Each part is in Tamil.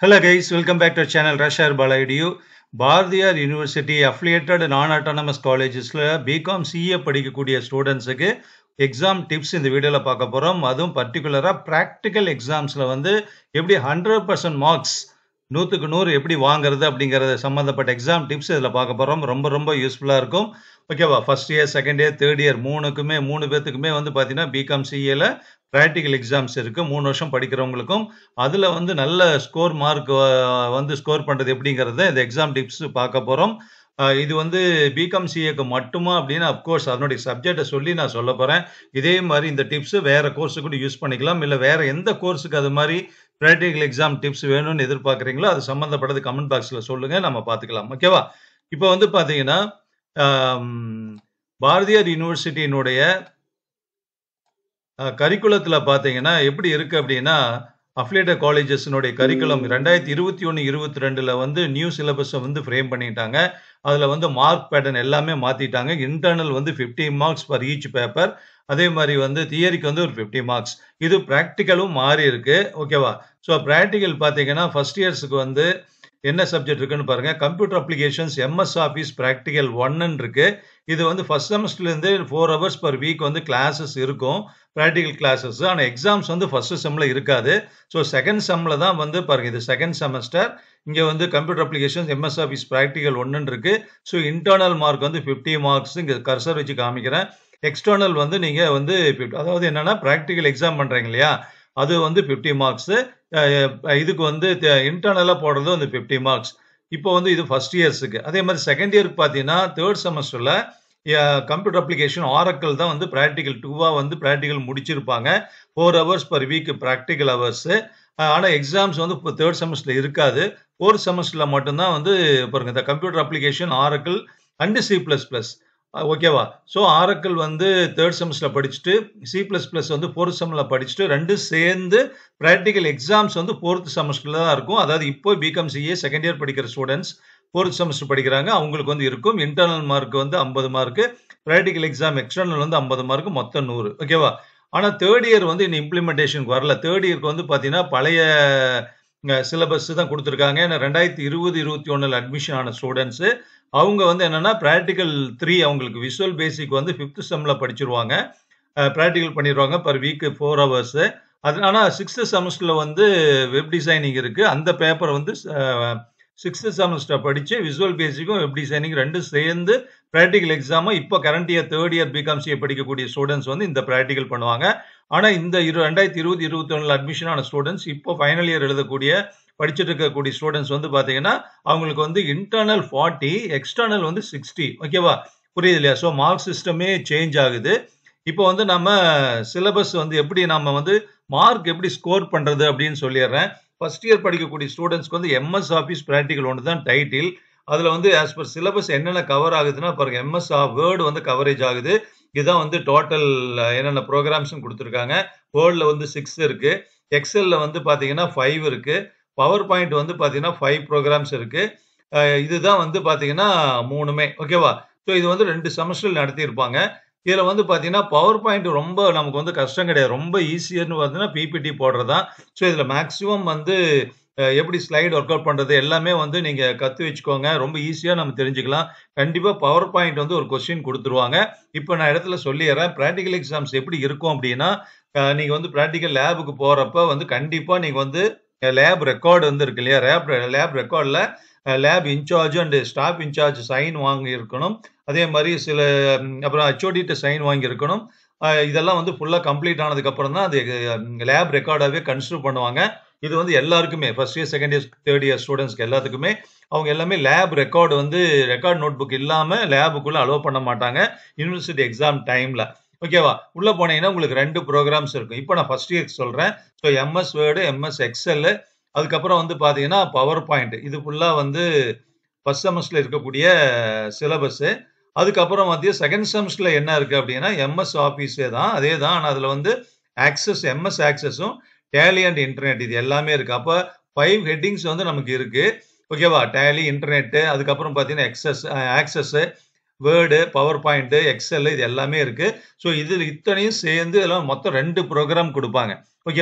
Hello guys, welcome back to our channel Rashar Balaidu. Bharathiar university affiliated non autonomous காலேஜஸில் பிகாம் சிஏ படிக்கக்கூடிய ஸ்டூடெண்ட்ஸுக்கு எக்ஸாம் டிப்ஸ் இந்த வீடியோவில் பார்க்க போகிறோம் அதுவும் பர்டிகுலராக ப்ராக்டிக்கல் எக்ஸாம்ஸில் வந்து எப்படி ஹண்ட்ரட் பர்சன்ட் மார்க்ஸ் நூற்றுக்கு நூறு எப்படி வாங்குறது அப்படிங்கிறது சம்மந்தப்பட்ட எக்ஸாம் டிப்ஸ் இதில் பார்க்க போகிறோம் ரொம்ப ரொம்ப யூஸ்ஃபுல்லாக இருக்கும் ஓகேவா first year second year third year மூணுக்குமே மூணு பேர்த்துக்குமே வந்து பார்த்தீங்கன்னா பிகாம் சிஏல ப்ராக்டிக்கல் எக்ஸாம்ஸ் இருக்குது மூணு வருஷம் படிக்கிறவங்களுக்கும் அதில் வந்து நல்ல ஸ்கோர் மார்க் வந்து ஸ்கோர் பண்ணுறது எப்படிங்கிறத இந்த எக்ஸாம் டிப்ஸ் பார்க்க போகிறோம் இது வந்து பிகாம் சிஏக்கு மட்டுமா அப்படின்னு அப்கோர்ஸ் அதனுடைய சப்ஜெக்டை சொல்லி நான் சொல்ல போகிறேன் இதே மாதிரி இந்த டிப்ஸ் வேறு கோர்ஸுக்கு கூட யூஸ் பண்ணிக்கலாம் இல்லை வேறு எந்த கோர்ஸுக்கு அது மாதிரி ப்ராக்டிக்கல் எக்ஸாம் டிப்ஸ் வேணும்னு எதிர்பார்க்குறீங்களோ அது சம்மந்தப்பட்டது கமெண்ட் பாக்ஸில் சொல்லுங்கள் நம்ம பார்த்துக்கலாம் ஓகேவா இப்போ வந்து பார்த்தீங்கன்னா பாரதியார் யூனிவர்சிட்டியினுடைய கரிக்குலத்தில் பார்த்தீங்கன்னா எப்படி இருக்கு அப்படின்னா அஃபிலேட்டட் காலேஜஸ்னுடைய கரிக்குலம் ரெண்டாயிரத்தி இருபத்தி ஒன்று இருபத்தி ரெண்டில் வந்து நியூ சிலபஸை வந்து ஃப்ரேம் பண்ணிட்டாங்க அதில் வந்து மார்க் பேட்டர்ன் எல்லாமே மாற்றிட்டாங்க இன்டர்னல் வந்து fifty marks per each paper அதே மாதிரி வந்து தியரிக்கு வந்து ஒரு ஃபிஃப்டி மார்க்ஸ் இது ப்ராக்டிக்கலும் மாறி இருக்கு ஓகேவா ஸோ ப்ராக்டிக்கல் பார்த்தீங்கன்னா ஃபர்ஸ்ட் இயர்ஸுக்கு வந்து என்ன சப்ஜெக்ட் இருக்குன்னு பாருங்க computer applications MS office practical ஒன்னு இருக்கு இது வந்து ஃபர்ஸ்ட் செமஸ்டர்லேருந்து ஃபோர் ஹவர்ஸ் பர் வீக் வந்து கிளாஸஸ் இருக்கும் ப்ராக்டிக்கல் கிளாஸஸ் ஆனால் எக்ஸாம்ஸ் வந்து ஃபர்ஸ்ட் செம்மில் இருக்காது ஸோ செகண்ட் செம்மில் தான் வந்து பாருங்க இது செகண்ட் செமஸ்டர் இங்கே வந்து computer applications MS office practical ஒன்னு இருக்கு ஸோ இன்டர்னல் மார்க் வந்து ஃபிஃப்டி மார்க்ஸ் இங்கே கர்சர் வச்சு காமிக்கிறேன் எக்ஸ்டர்னல் வந்து நீங்கள் வந்து அதாவது என்னன்னா ப்ராக்டிக்கல் எக்ஸாம் பண்ணுறீங்க இல்லையா அது வந்து ஃபிஃப்டி மார்க்ஸு இதுக்கு வந்து இன்டர்னலாக போடுறது வந்து ஃபிஃப்டி மார்க்ஸ் இப்போ வந்து இது ஃபர்ஸ்ட் இயர்ஸுக்கு அதே மாதிரி செகண்ட் இயருக்கு பார்த்தீங்கன்னா தேர்ட் செமஸ்டரில் கம்ப்யூட்டர் அப்ளிகேஷன் ஆரக்கல் தான் வந்து ப்ராக்டிக்கல் டூவாக வந்து ப்ராக்டிக்கல் முடிச்சிருப்பாங்க four hours per week practical hours ஆனால் எக்ஸாம்ஸ் வந்து இப்போ தேர்ட் செமஸ்டரில் இருக்காது ஃபோர்த் செமஸ்டரில் மட்டும்தான் வந்து பாருங்க இந்த computer application oracle and C plus plus ஓகேவா ஸோ ஆரக்கல் வந்து தேர்ட் செமஸ்டரில் படிச்சுட்டு சி ப்ளஸ் ப்ளஸ் வந்து ஃபோர்த் செம்மில் படிச்சுட்டு ரெண்டும் சேர்ந்து ப்ராக்டிக்கல் எக்ஸாம்ஸ் வந்து ஃபோர்த் செமஸ்டரில் தான் இருக்கும் அதாவது இப்போ பிகாம் சிஏ செகண்ட் இயர் படிக்கிற ஸ்டூடெண்ட்ஸ் ஃபோர்த் செமஸ்டர் படிக்கிறாங்க அவங்களுக்கு வந்து இருக்கும் இன்டர்னல் மார்க் வந்து ஐம்பது மார்க்கு ப்ராக்டிக்கல் எக்ஸாம் எக்ஸ்டர்னல் வந்து ஐம்பது மார்க் மொத்தம் நூறு ஓகேவா ஆனால் தேர்ட் இயர் வந்து இன்னும் இம்ப்ளிமெண்டேஷனுக்கு வரல தேர்ட் இயருக்கு வந்து பார்த்தீங்கன்னா பழைய சிலபஸ் தான் கொடுத்துருக்காங்க ஏன்னா ரெண்டாயிரத்தி இருபது இருபத்தி ஒன்றில் அட்மிஷன் ஆன ஸ்டூடெண்ட்ஸு அவங்க வந்து என்னன்னா ப்ராக்டிக்கல் த்ரீ அவங்களுக்கு விஷுவல் பேசிக் வந்து ஃபிஃப்த் செம்மில் படிச்சிருவாங்க ப்ராக்டிக்கல் பண்ணிடுவாங்க பர் வீக்கு ஃபோர் ஹவர்ஸு அது ஆனால் சிக்ஸ்த்து செமஸ்டரில் வந்து வெப் டிசைனிங் இருக்குது அந்த பேப்பர் வந்து சிக்ஸ்த்து செமஸ்டர் படித்து விஷுவல் பேசிக்கும் வெப் டிசைனிங் ரெண்டும் சேர்ந்து ப்ராக்டிக்கல் எக்ஸாமும் இப்போ current year third year B Com CA படிக்கக்கூடிய ஸ்டூடெண்ட்ஸ் வந்து இந்த ப்ராக்டிக்கல் பண்ணுவாங்க ஆனால் இந்த இரு ரெண்டாயிரத்தி இருபது இருபத்தி ஒன்றில் அட்மிஷன் ஆன ஸ்டூடெண்ட்ஸ் இப்போ ஃபைனல் இயர் எழுதக்கூடிய படிச்சுட்டு இருக்கக்கூடிய ஸ்டூடெண்ட்ஸ் வந்து பார்த்தீங்கன்னா அவங்களுக்கு வந்து இன்டர்னல் ஃபார்ட்டி எக்ஸ்டர்னல் வந்து சிக்ஸ்டி ஓகேவா புரியுது இல்லையா ஸோ மார்க் சிஸ்டமே சேஞ்ச் ஆகுது இப்போ வந்து நம்ம சிலபஸ் வந்து எப்படி நம்ம வந்து மார்க் எப்படி ஸ்கோர் பண்ணுறது அப்படின்னு சொல்லிடுறேன் ஃபர்ஸ்ட் இயர் படிக்கக்கூடிய ஸ்டூடெண்ட்ஸ்க்கு வந்து எம்எஸ் ஆஃபீஸ் ப்ராக்டிக்கல் ஒன்று தான் டைட்டில் அதில் வந்து ஆஸ் பர் சிலபஸ் என்னென்ன கவர் ஆகுதுன்னா பாருங்க எம்எஸ் வேர்டு வந்து கவரேஜ் ஆகுது இதுதான் வந்து டோட்டல் என்னென்ன ப்ரோக்ராம்ஸும் கொடுத்துருக்காங்க வேர்டில் வந்து சிக்ஸ் இருக்கு எக்ஸலில் வந்து பார்த்தீங்கன்னா ஃபைவ் இருக்கு பவர் பாயிண்ட் வந்து பார்த்தீங்கன்னா ஃபைவ் ப்ரோக்ராம்ஸ் இருக்கு இதுதான் வந்து பார்த்தீங்கன்னா மூணுமே ஓகேவா ஸோ இது வந்து ரெண்டு செமஸ்டர் நடத்தியிருப்பாங்க இதில் வந்து பார்த்தீங்கன்னா பவர் பாயிண்ட் ரொம்ப நமக்கு வந்து கஷ்டம் கிடையாது ரொம்ப ஈஸியர்னு பார்த்தீங்கன்னா பிபிடி போடுறதான் ஸோ இதில் மேக்ஸிமம் வந்து எப்படி ஸ்லைட் ஒர்க் அவுட் பண்ணுறது எல்லாமே வந்து நீங்கள் கற்று வச்சுக்கோங்க ரொம்ப ஈஸியாக நம்ம தெரிஞ்சுக்கலாம் கண்டிப்பாக பவர் பாயிண்ட் வந்து ஒரு கொஸ்டின் கொடுத்துருவாங்க இப்போ நான் இடத்துல சொல்லிடுறேன் ப்ராக்டிக்கல் எக்ஸாம்ஸ் எப்படி இருக்கும் அப்படின்னா நீங்கள் வந்து ப்ராக்டிக்கல் லேபுக்கு போகிறப்ப வந்து கண்டிப்பாக நீங்கள் வந்து லேப் ரெக்கார்டு வந்து இருக்கு இல்லையா லேப் லேப் ரெக்கார்டில் lab incharge and staff incharge sign வாங்கி இருக்கணும் அதே மாதிரி சில அப்புறம் ஹெச்ஓடிட்ட சைன் வாங்கி இருக்கணும் இதெல்லாம் வந்து ஃபுல்லாக கம்ப்ளீட் ஆனதுக்கப்புறம் தான் அது லேப் ரெக்கார்டாகவே கன்சிடர் பண்ணுவாங்க இது வந்து எல்லாருக்குமே first year second year third year ஸ்டூடெண்ட்ஸ்க்கு எல்லாத்துக்குமே அவங்க எல்லாமே லேப் ரெக்கார்டு வந்து ரெக்கார்ட் நோட் புக் இல்லாமல் லேபுக்குள்ளே அலோவ் பண்ண மாட்டாங்க யூனிவர்சிட்டி எக்ஸாம் டைமில் ஓகேவா உள்ளே போனீங்கன்னா உங்களுக்கு ரெண்டு ப்ரோக்ராம்ஸ் இருக்கும் இப்போ நான் ஃபர்ஸ்ட் இயர்க்கு சொல்கிறேன் so MS word MS excel அதுக்கப்புறம் வந்து பார்த்தீங்கன்னா பவர் பாயிண்ட் இது ஃபுல்லாக வந்து ஃபர்ஸ்ட் செமஸ்டரில் இருக்கக்கூடிய சிலபஸ்ஸு அதுக்கப்புறம் வந்து செகண்ட் செமஸ்டரில் என்ன இருக்குது அப்படின்னா எம்எஸ் ஆஃபீஸே தான் அதே தான் ஆனால் அதில் வந்து ஆக்சஸ் எம்எஸ் ஆக்சஸும் டேலி அண்ட் இன்டர்நெட் இது எல்லாமே இருக்குது அப்போ ஃபைவ் ஹெட்டிங்ஸ் வந்து நமக்கு இருக்குது ஓகேவா டேலி இன்டர்நெட்டு அதுக்கப்புறம் பார்த்தீங்கன்னா access access word power point excel இது எல்லாமே இருக்குது ஸோ இதில் இத்தனையும் சேர்ந்து எல்லாம் மொத்தம் ரெண்டு ப்ரோக்ராம் கொடுப்பாங்க ஓகேவா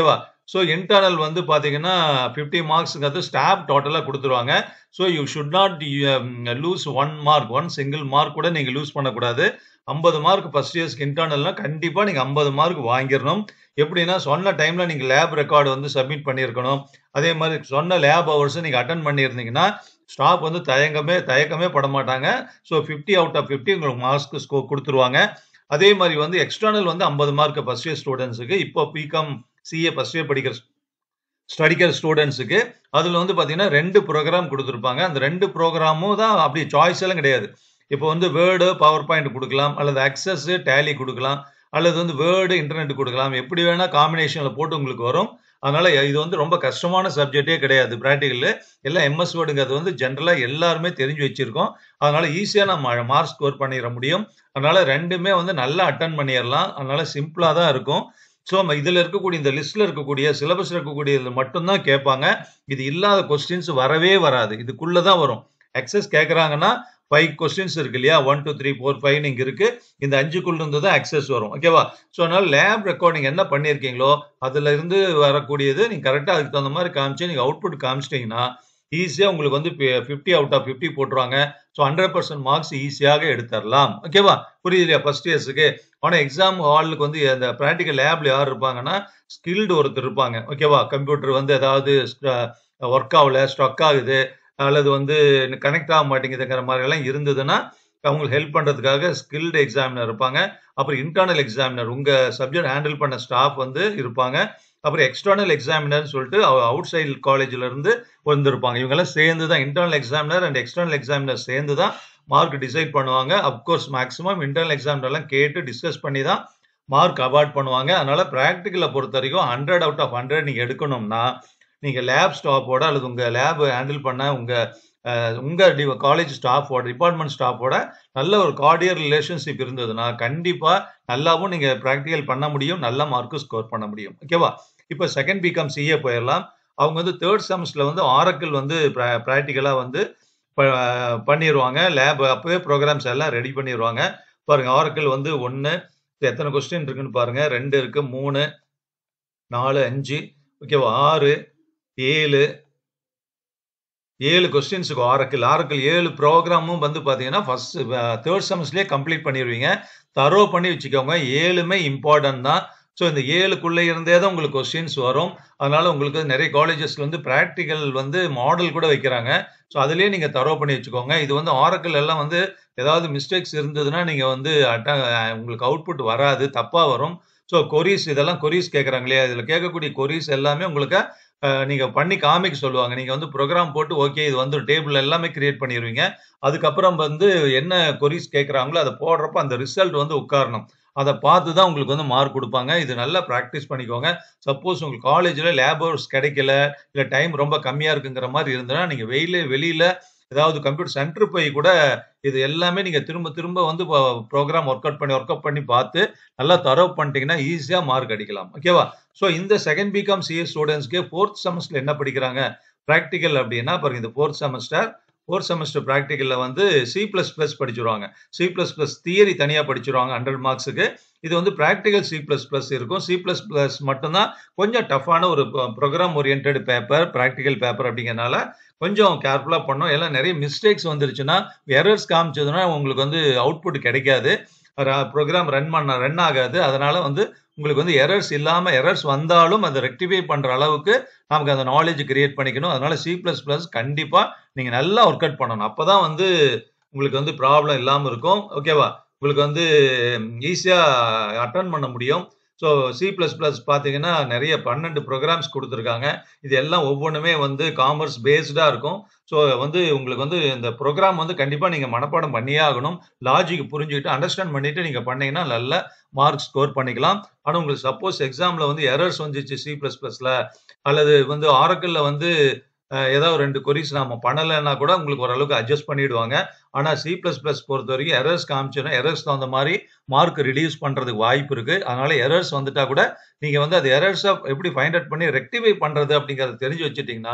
ஸோ இன்டர்னல் வந்து பார்த்தீங்கன்னா 50 மார்க்ஸ்ங்கிறது ஸ்டாஃப் டோட்டலா குடுத்துருவாங்க. So you should not lose 1 mark. 1 single mark கூட நீங்க லூஸ் பண்ணக்கூடாது. 50 மார்க் ஃபர்ஸ்ட் இயர்ஸ்க்கு இன்டர்னல்னா கண்டிப்பா நீங்க 50 மார்க் வாங்கிரணும். எப்படின்னா சொன்ன டைம்ல நீங்க லேப் ரெக்கார்ட் வந்து சப்மிட் பண்ணியிருக்கணும். அதே மாரி சொன்ன லேப் ஹவர்ஸ நீங்க அட்டெண்ட் பண்ணியிருந்தீங்கன்னா, ஸ்டாஃப் வந்து தயங்கமே தயக்கமே படமாட்டாங்க. ஸோ 50 அவுட் ஆஃப் 50 உங்களுக்கு மார்க்ஸ் ஸ்கோ குடுத்துருவாங்க. அதே மாரி வந்து எக்ஸ்டர்னல் வந்து 50 மார்க் ஃபர்ஸ்ட் இயர் ஸ்டூடண்ட்ஸ்க்கு. இப்போ பிகாம், சிஏ ஃபர்ஸ்ட் இயர் படிக்கிற ஸ்டடிக்கிற ஸ்டூடண்ட்ஸ்க்கு. அதுல வந்து பார்த்தீங்கன்னா 2 புரோகிராம் குடுத்திருப்பாங்க. அந்த 2 புரோகிராமும் தான் அப்படி சாய்ஸ் எல்லாம் கிடையாது. இப்போ வந்து வேர்ட், பவர் பாயிண்ட் குடுக்கலாம். அல்லது அக்சஸ், டேலி குடுக்கலாம். அல்லது வந்து வேர்ட், இன்டர்நெட் குடுக்கலாம். எப்படி வேணா காம்பினேஷன்ல போட்டு உங்களுக்கு வரும். அதனால இது வந்து ரொம்ப கஷ்டமான சப்ஜெக்ட்டே கிடையாது பிராக்டிகல்ல. எல்லாம் எம்எஸ் வேர்ட்ங்கிறது வந்து ஜெனரலா எல்லாருமே தெரிஞ்சு வச்சிருக்கோம். அதனால ஈஸியா நம்ம மார்க் ஸ்கோர் பண்ணிற முடியும். அதனால 2மே வந்து நல்லா அட்டெண்ட் பண்ணிறலாம். அதனால சிம்பிளா தான் இருக்கும். ஸோ இதுல இருக்கக்கூடிய இந்த லிஸ்ட்ல இருக்கக்கூடிய சிலபஸ்ல இருக்கக்கூடியது மட்டும் தான் கேட்பாங்க. இது இல்லாத கொஸ்டின்ஸ் வரவே வராது. இதுக்குள்ள தான் வரும். அக்சஸ் கேட்கறாங்கன்னா 5 கொஸ்டின்ஸ் இருக்கு இல்லையா? 1, 2, 3, 4, 5 இங்க இருக்கு. இந்த 5க்குள்ள இருந்து தான் அக்சஸ் வரும். ஓகேவா? ஸோ அதனால லேப் ரெக்கார்ட் நீங்க என்ன பண்ணியிருக்கீங்களோ, அதுல இருந்து வரக்கூடியது நீங்க கரெக்ட்டா அதுக்கு தகுந்த மாரி காமிச்சு நீங்க அவுட்புட் காமிச்சிட்டீங்கன்னா, ஈஸியா உங்களுக்கு வந்து பி 50 அவுட் ஆஃப் 50 போட்டுருவாங்க. ஸோ 100% மார்க்ஸ் ஈஸியாக எடுத்தரலாம். ஓகேவா? புரியுதுலையா ஃபர்ஸ்ட் இயர்ஸ்க்கு? ஆனா எக்ஸாம் ஹாலுக்கு வந்து அந்த பிராக்டிகல் லேப்ல யார் இருப்பாங்கன்னா, ஸ்கில்டு ஒருத்தர் இருப்பாங்க. ஓகேவா? கம்ப்யூட்டர் வந்து ஏதாவது ஸ்ட ஒர்க் ஆவல, ஸ்ட்ரக் ஆகுது. அல்லது வந்து கனெக்ட் ஆக மாட்டேங்குதுங்கிற மாரி எல்லாம் இருந்ததுன்னா, அவங்களுக்கு ஹெல்ப் பண்றதுக்காக ஸ்கில்டு எக்ஸாமினர் இருப்பாங்க. அப்புறம் இன்டர்னல் எக்ஸாமினர் உங்க சப்ஜெக்ட் ஹேண்டில் பண்ண ஸ்டாஃப் வந்து இருப்பாங்க. அப்புறம் எக்ஸ்டர்னல் எக்ஸாமினர்ன்னு சொல்லிட்டு அவுட் சைட் காலேஜ்ல இருந்து வந்திருப்பாங்க. இவங்கலாம் சேர்ந்து தான் internal examiner and external examiner சேர்ந்து தான் மார்க் டிசைட் பண்ணுவாங்க. அஃப்கோர்ஸ் மேக்ஸிமம் இன்டர்னல் எக்ஸாமினர்லாம் கேட்டு டிஸ்கஸ் பண்ணி தான் மார்க் அவார்ட் பண்ணுவாங்க. அதனால பிராக்டிகல பொறுத்தவரைக்கும் 100 அவுட் ஆஃப் 100 நீங்க எடுக்கணும்னா, நீங்க லேப் ஸ்டாஃப்போட அல்லது உங்க லேப் ஹேண்டில் பண்ண உங்க அ உங்க டி காலேஜ் ஸ்டாஃப்போட, டிபார்ட்மெண்ட் ஸ்டாஃப்போட நல்ல ஒரு கார்டியல் ரிலேஷன்ஷிப் இருந்ததுன்னா, கண்டிப்பா நல்லாவும் நீங்க பிராக்டிகல் பண்ண முடியும். நல்ல மார்க்கும் ஸ்கோர் பண்ண முடியும். ஓகேவா? இப்ப செகண்ட் பிகாம் சிஏ போயிரலாம். அவங்க வந்து 3 செமஸ்டர்ல வந்து ஆரக்கிள் வந்து பிர பிராக்டிகலா வந்து ப பண்ணிருவாங்க. லேப் அப்பவே புரோகிராம்ஸ் எல்லாம் ரெடி பண்ணிருவாங்க. பாருங்க ஆரக்கிள் வந்து 1 எத்தன கொஸ்டின் இருக்குன்னு பாருங்க. 2 இருக்கு, 3, 4, 5 ஓகேவா? 6, 7 7 கொஸ்டின்ஸ்க்கு ஆரக்கிள். ஆரக்கிள் 7 புரோகிராமும் வந்து பார்த்தீங்கன்னா, ஃபர்ஸ்ட் அ 3 செமஸ்டர்லயே கம்ப்ளீட் பண்ணிருவீங்க. தரோ பண்ணி வச்சுக்கோங்க. 7மே இம்பார்ட்டன்ட் தான். ஸோ இந்த 7க்குள்ள இருந்தே தான் உங்களுக்கு கொஸ்டின்ஸ் வரும். அதனால உங்களுக்கு நெறைய காலேஜஸ்ல வந்து பிராக்டிகல் வந்து மாடல் கூட வைக்கிறாங்க. ஸோ அதிலேயே நீங்க தரோ பண்ணி வச்சுக்கோங்க. இது வந்து ஆரக்கிள் எல்லாம் வந்து ஏதாவது மிஸ்டேக்ஸ் இருந்ததுன்னா, நீங்க வந்து அட்ட உங்களுக்கு அவுட்புட் வராது. தப்பா வரும். ஸோ கொரீஸ் இதெல்லாம் கொரீஸ் கேட்கறாங்க இல்லையா? இதுல கேட்கக்கூடிய கொரீஸ் எல்லாமே உங்களுக்கு அ நீங்க பண்ணி காமிக்க சொல்லுவாங்க. நீங்க வந்து புரோகிராம் போட்டு ஓகே இது வந்து டேபிள் எல்லாமே கிரியேட் பண்ணிருவீங்க. அதுக்கப்புறம் வந்து என்ன கொரீஸ் கேட்கறாங்களோ அத போடுறப்ப அந்த ரிசல்ட் வந்து உட்காரணும். அத பார்த்து தான் உங்களுக்கு வந்து மார்க் குடுப்பாங்க. இது நல்லா பிராக்டிஸ் பண்ணிக்கோங்க. சப்போஸ் உங்க காலேஜ்ல லேப் ஹவர்ஸ் கிடைக்கல, இல்ல டைம் ரொம்ப கம்மியா இருக்குங்கிற மாரி இருந்ததுன்னா, நீங்க வெயில வெளியில ஏதாவது கம்ப்யூட்டர் சென்டர் போய் கூட இது எல்லாமே நீங்க திரும்ப திரும்ப வந்து ப புரோகிராம் ஒர்க் அவுட் பண்ணி ஒர்க் அவுட் பண்ணி பார்த்து, நல்லா தரோ பண்ணிட்டீங்கன்னா, ஈஸியா மார்க் அடிக்கலாம். ஓகேவா? ஸோ இந்த செகண்ட் பிகாம் சிஏ ஸ்டூடண்ட்ஸ்க்கு 4த் செமஸ்டர்ல என்ன படிக்கிறாங்க? பிராக்டிகல் அப்டின்னா பாருங்க இந்த 4த் செமஸ்டர் 4த் செமஸ்டர் பிராக்டிகல்ல வந்து சி பிளஸ் பிளஸ் படிச்சுருவாங்க. சி பிளஸ் பிளஸ் தியரி தனியா படிச்சுருவாங்க 100 மார்க்ஸ்க்கு. இது வந்து பிராக்டிகல் சி பிளஸ் பிளஸ் இருக்கும். சி பிளஸ் பிளஸ் மட்டும் தான் கொஞ்சம் டஃப்பான ஒரு ப program oriented paper, practical paper அப்படிங்கிறனால கொஞ்சம் கேர்ஃபுல்லா பண்ணணும். எல்லாம் நெறைய மிஸ்டேக்ஸ் வந்துருச்சுன்னா, எரர்ஸ் காமிச்சதுன்னா உங்களுக்கு வந்து அவுட்புட் கிடைக்காது. ர புரோகிராம் ரன் பண்ண ரன் ஆகாது. அதனால வந்து உங்களுக்கு வந்து எரர்ஸ் இல்லாம எரர்ஸ் வந்தாலும் அத ரெக்டிஃபை பண்ற அளவுக்கு நமக்கு அந்த நாலேட்ஜ் கிரியேட் பண்ணிக்கணும். அதனால சி பிளஸ் பிளஸ் கண்டிப்பா நீங்க நல்லா ஒர்க் அவுட் பண்ணணும். அப்பதான் வந்து உங்களுக்கு வந்து ப்ராப்ளம் இல்லாம இருக்கும். ஓகேவா? உங்களுக்கு வந்து ஈஸியா அட்டெண்ட் பண்ண முடியும். ஸோ சி பிளஸ் பிளஸ் பார்த்தீங்கன்னா, நெறைய 12 புரோகிராம்ஸ் குடுத்துருக்காங்க. இது எல்லாம் ஒவ்வொன்னுமே வந்து காமர்ஸ் பேஸ்டா இருக்கும். ஸோ வந்து உங்களுக்கு வந்து இந்த புரோகிராம் வந்து கண்டிப்பா நீங்க மனப்பாடம் பண்ணியே ஆகணும். லாஜிக் புரிஞ்சுகிட்டு, அண்டர்ஸ்டாண்ட் பண்ணிட்டு நீங்க பண்ணீங்கன்னா, நல்ல மார்க் ஸ்கோர் பண்ணிக்கலாம். ஆனா உங்களுக்கு சப்போஸ் எக்ஸாம்ல வந்து எரர்ஸ் வந்துச்சு சி பிளஸ் பிளஸ்ல அல்லது வந்து ஆரக்கிள்ல வந்து அ ஏதாவது 2 கொரீஸ் நாம பண்ணலன்னா கூட உங்களுக்கு ஓரளவுக்கு அட்ஜஸ்ட் பண்ணிடுவாங்க. ஆனா சி பிளஸ் பிளஸ் பொறுத்தவரைக்கும் எரர்ஸ் காமிச்சுதுன்னா, எரர்ஸ்க்கு தகுந்த மாரி மார்க் ரிடியூஸ் பண்றதுக்கு வாய்ப்பு இருக்கு. அதனால எரர்ஸ் வந்துட்டா கூட, நீங்க வந்து அது எரர்ஸ எப்படி ஃபைண்ட் அவுட் பண்ணி ரெக்டிஃபை பண்றது அப்படிங்கிறத தெரிஞ்சு வச்சுட்டீங்கன்னா,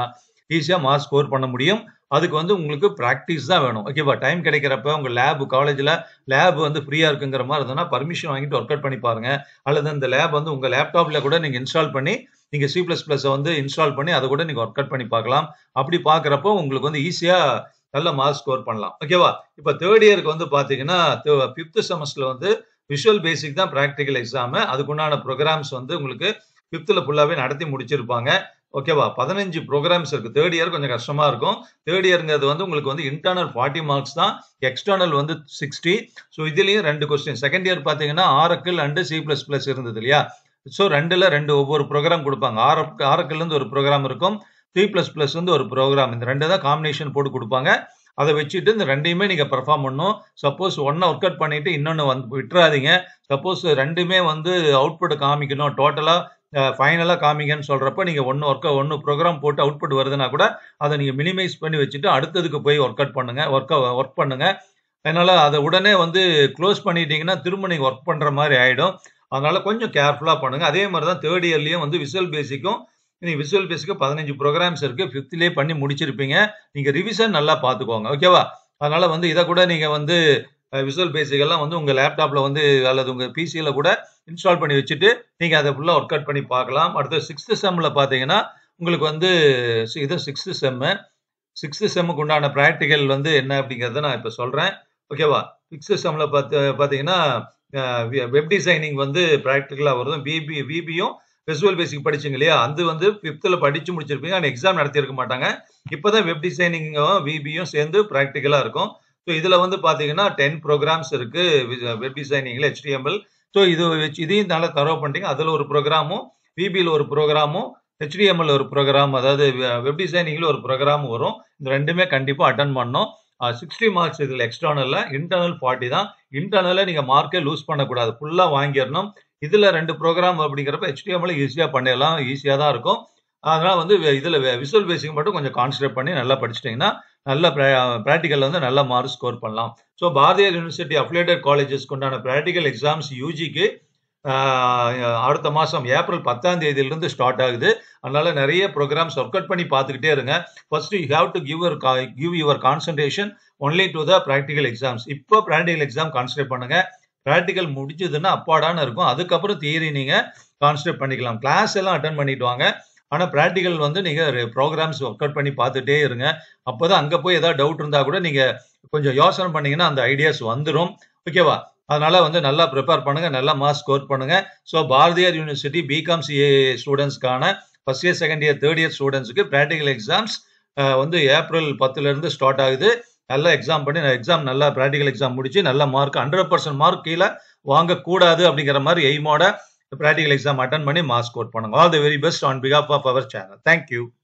ஈஸியா மார்க் ஸ்கோர் பண்ண முடியும். அதுக்கு வந்து உங்களுக்கு பிராக்டிஸ் தான் வேணும். ஓகேவா? டைம் கிடைக்கிறப்ப உங்க லேப் காலேஜ்ல லேப் வந்து ஃப்ரீயா இருக்குங்கிற மாரி இருந்ததுன்னா, பெர்மிஷன் வாங்கிட்டு ஒர்க் அவுட் பண்ணி பாருங்க. அல்லது அந்த லேப் வந்து உங்க லேப்டாப்ல கூட நீங்க இன்ஸ்டால் பண்ணி, நீங்க சி பிளஸ் பிளஸ வந்து இன்ஸ்டால் பண்ணி, அத கூட நீங்க ஒர்க் அவுட் பண்ணி பார்க்கலாம். அப்படி பார்க்கிறப்போ உங்களுக்கு வந்து ஈஸியா நல்ல மார்க் ஸ்கோர் பண்ணலாம். ஓகேவா? இப்ப 3 இயர்க்கு வந்து பார்த்தீங்கன்னா, த 5த் செமஸ்டர்ல வந்து விஷுவல் பேசிக் தான் பிராக்டிகல் எக்ஸாமு. அதுக்குண்டான புரோகிராம்ஸ் வந்து உங்களுக்கு 5த்ல ஃபுல்லாவே நடத்தி முடிச்சிருப்பாங்க. ஓகேவா? 15 புரோகிராம்ஸ் இருக்கு. 3 இயர் கொஞ்சம் கஷ்டமா இருக்கும். 3 இயர்ங்கிறது வந்து உங்களுக்கு வந்து இன்டர்னல் 40 மார்க்ஸ் தான். எக்ஸ்டர்னல் வந்து 60. ஸோ இதுலயும் 2 கொஸ்டின். செகண்ட் இயர் பார்த்தீங்கன்னா, oracle and C plus plus இருந்தது இல்லையா? ஸோ 2ல 2 ஒவ்வொரு புரோகிராம் குடுப்பாங்க. ஆரக் ஆரக்கிள்லேருந்து ஒரு புரோகிராம் இருக்கும். சி பிளஸ் பிளஸ் வந்து ஒரு புரோகிராம். இந்த 2 தான் காம்பினேஷன் போட்டு குடுப்பாங்க. அத வச்சுட்டு இந்த 2யுமே நீங்க பெர்ஃபார்ம் பண்ணணும். சப்போஸ் ஒண்ண ஒர்க் அவுட் பண்ணிட்டு இன்னொன்னு வந்து விட்றாதீங்க. சப்போஸ் 2மே வந்து அவுட்புட் காமிக்கணும். டோட்டலா அ ஃபைனலா காமிங்கன்னு சொல்றப்ப, நீங்க ஒண்ணு ஒர்க் ஒண்ணு புரோகிராம் போட்டு அவுட்புட் வருதுன்னா கூட, அத நீங்க மினிமைஸ் பண்ணி வச்சுட்டு, அடுத்ததுக்கு போய் ஒர்க் அவுட் பண்ணுங்க. ஒர்க் ஒர்க் பண்ணுங்க. அதனால அத உடனே வந்து குளோஸ் பண்ணிட்டீங்கன்னா, திரும்ப நீங்க ஒர்க் பண்ற மாரி ஆயிடும். அதனால கொஞ்சம் கேர்ஃபுல்லா பண்ணுங்க. அதே மாரி தான் 3 இயர்லயும் வந்து விஷுவல் பேசிக்கும் நீங்க விஷுவல் பேசிக் 15 புரோகிராம்ஸ் இருக்கு. 5த்லயே பண்ணி முடிச்சிருப்பீங்க. நீங்க ரிவிஷன் நல்லா பார்த்துக்கோங்க. ஓகேவா? அதனால வந்து இத கூட நீங்க வந்து அ விஷுவல் பேசிக் எல்லாம் வந்து உங்க லேப்டாப்ல வந்து அல்லது உங்க பிசில கூட இன்ஸ்டால் பண்ணி வச்சுட்டு, நீங்க அத ஃபுல்லா ஒர்க் அவுட் பண்ணி பார்க்கலாம். அடுத்து 6த் செம்ல பார்த்தீங்கன்னா, உங்களுக்கு வந்து சி இது 6த் செம்மு. 6த் செம்முக்கு உண்டான பிராக்டிகல் வந்து என்ன அப்படிங்கிறத நான் இப்ப சொல்றேன். ஓகேவா? 6த் செம்ல பாத்து பார்த்தீங்கன்னா, அ வெ வெப் டிசைனிங் வந்து பிராக்டிகலா வரும். விபி விபியும் விசுவல் பேசிக் படிச்சீங்க இல்லையா? அது வந்து 5த்ல படிச்சு முடிச்சிருப்பீங்க. ஆனா எக்ஸாம் நடத்தியிருக்க மாட்டாங்க. இப்ப தான் வெப் டிசைனிங்கும், விபியும் சேர்ந்து பிராக்டிகலா இருக்கும். ஸோ இதுல வந்து பார்த்தீங்கன்னா, 10 புரோகிராம்ஸ் இருக்கு. வி வெப் டிசைனிங்ல HTML. ஸோ இது வச்சு இதையும் நல்லா தரோவா பண்ணிட்டீங்க. அதுல ஒரு புரோகிராமும், விபில ஒரு புரோகிராமும், HTML ஒரு புரோகிராம் அதாவது வெ வெப் டிசைனிங்ல ஒரு புரோகிராம் வரும். இந்த 2மே கண்டிப்பா அட்டெண்ட் பண்ணணும். அ 60 மார்க்ஸ் இதுல எக்ஸ்டர்னல்ல. இன்டர்னல் 40 தான். இன்டர்னல்ல நீங்க மார்க்கே லூஸ் பண்ணக்கூடாது. ஃபுல்லா வாங்கிரணும். இதுல 2 புரோகிராம் அப்படிங்கிறப்ப HTML ஈஸியா பண்ணிடலாம். ஈஸியா தான் இருக்கும். அதனால வந்து வெ இதுல வெ விஷுவல் பேசிக் மட்டும் கொஞ்சம் கான்சன்ட்ரேட் பண்ணி நல்லா படிச்சுட்டீங்கன்னா, நல்ல பிரா பிராக்டிகல்ல வந்து நல்ல மார்க் ஸ்கோர் பண்ணலாம். ஸோ பாரதியார் யுனிவர்சிட்டி அஃபிலியேட்டட் காலேஜஸ்க்கு உண்டான பிராக்டிகல் எக்ஸாம்ஸ் யுஜிக்கு ஆ அடுத்த மாசம் ஏப்ரல் 10ஆம் தேதியிலிருந்து ஸ்டார்ட் ஆகுது. அதனால நெறைய புரோகிராம்ஸ் ஒர்க் அவுட் பண்ணி பார்த்துக்கிட்டே இருங்க. First you have to give your கா give your concentration only to the practical exams. இப்போ பிராக்டிகல் எக்ஸாம் கான்சன்ட்ரேட் பண்ணுங்க. பிராக்டிகல் முடிஞ்சதுன்னா அப்பாடான்னு இருக்கும். அதுக்கப்புறம் தியரி நீங்க கான்சன்ட்ரேட் பண்ணிக்கலாம். கிளாஸ் எல்லாம் அட்டெண்ட் பண்ணிட்டு வாங்க. ஆனா பிராக்டிகல் வந்து நீங்க ரெ புரோகிராம்ஸ் ஒர்க் அவுட் பண்ணி பார்த்துட்டே இருங்க. அப்பதான் அங்க போய் ஏதாவது டவுட் இருந்தா கூட நீங்க கொஞ்சம் யோசனை பண்ணீங்கன்னா, அந்த ஐடியாஸ் வந்துரும். ஓகேவா? அதனால வந்து நல்லா பிரிப்பேர் பண்ணுங்க. நல்லா மார்க் ஸ்கோர் பண்ணுங்க. So Bharathiar university B Com CA ஸ்டூடண்ட்ஸ்க்கான first year, second year, 3 year ஸ்டூடண்ட்ஸ்க்கு பிராக்டிகல் எக்ஸாம்ஸ் அ வந்து ஏப்ரல் 10லிருந்து ஸ்டார்ட் ஆகுது. நல்லா எக்ஸாம் பண்ணி எக்ஸாம் நல்லா பிராக்டிகல் எக்ஸாம் முடிச்சு நல்ல மார்க் 100% மார்க் கீழ வாங்கக்கூடாது அப்படிங்கிற மாரி எய்மோட பிராக்டிகல் எக்ஸாம் அட்டெண்ட் பண்ணி மார்க் ஸ்கோர் பண்ணுங்க. All the very best on பிஹால்ஃப் of our channel. Thank you.